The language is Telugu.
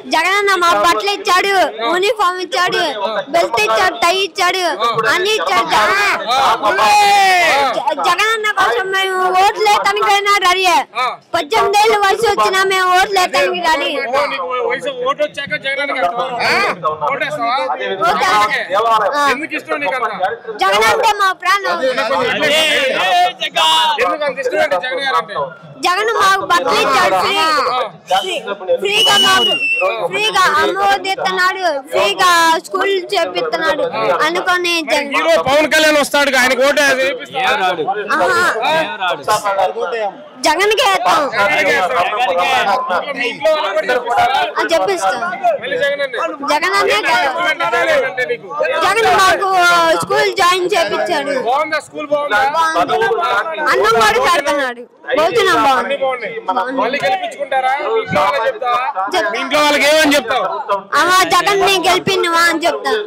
జగనన్న మా బట్టలు ఇచ్చాడు యూనిఫామ్ ఇచ్చాడు బెల్ట్ ఇచ్చాడు టై ఇచ్చాడు అన్ని ఇచ్చాడు జగన్ జ- జగనన్న కోసం మేము ఓట్లు వేయటానికైనా రెడీ పద్దెనిమిది ఏళ్ళు వయసు వచ్చినా మేము ఓట్లు వేయటానికి రెడీ ఓ, నీకు వయసు ఓటు వచ్చాక జగన్ ఓటేస్తావా ఓటేస్తా. ఆ. ఎందుకు ఇష్టం నీకు అంత జగన్ అంటే మా ప్రాణం ఎందుకు అంత ఇష్టం అంటే జగన్ గారు అంటే జగన్ మాకు బట్టలు ఇచ్చాడు ఫ్రీ ఫ్రీ- ఫ్రీగా మాకు ఫ్రీగా అమ్మఒడి ఇస్తున్నాడు ఫ్రీగా స్కూల్ చేపిస్తున్నాడు అనుకొని జగన్ హీరో పవన్ కళ్యాణ్ వస్తాడు ఆయనకు ఓటు వేపిస్తావా? ఆహా. జగన్ కే వేస్తాం జగన్కే వేస్తావా? మీ ఇంట్లో వాళ్ళకి కూడా చెప్పిస్తావా? అని చెప్పిస్తాం మళ్ళీ జగన్ అన్నే. జగన్ అన్నే కదా అంటే జగన్ అంటే నీకు జగన్ మాకు స్కూల్ జాయిన్ చేపించాడు బాగుందా స్కూల్ బాగుందా అన్నం కూడా పెడుతున్నాడు భోజనం అన్ని బాగుంది బాగున్నాయి మళ్ళీ గెలిపించుకుంటారా మీ ఇంట్లో వాళ్ళకి చెప్తావా చెప్తా. మీ ఇంట్లో వాళ్ళకి ఏమని చెప్తావు అమ్మ జగన్ ని గెలిపినవా అని చెప్తాను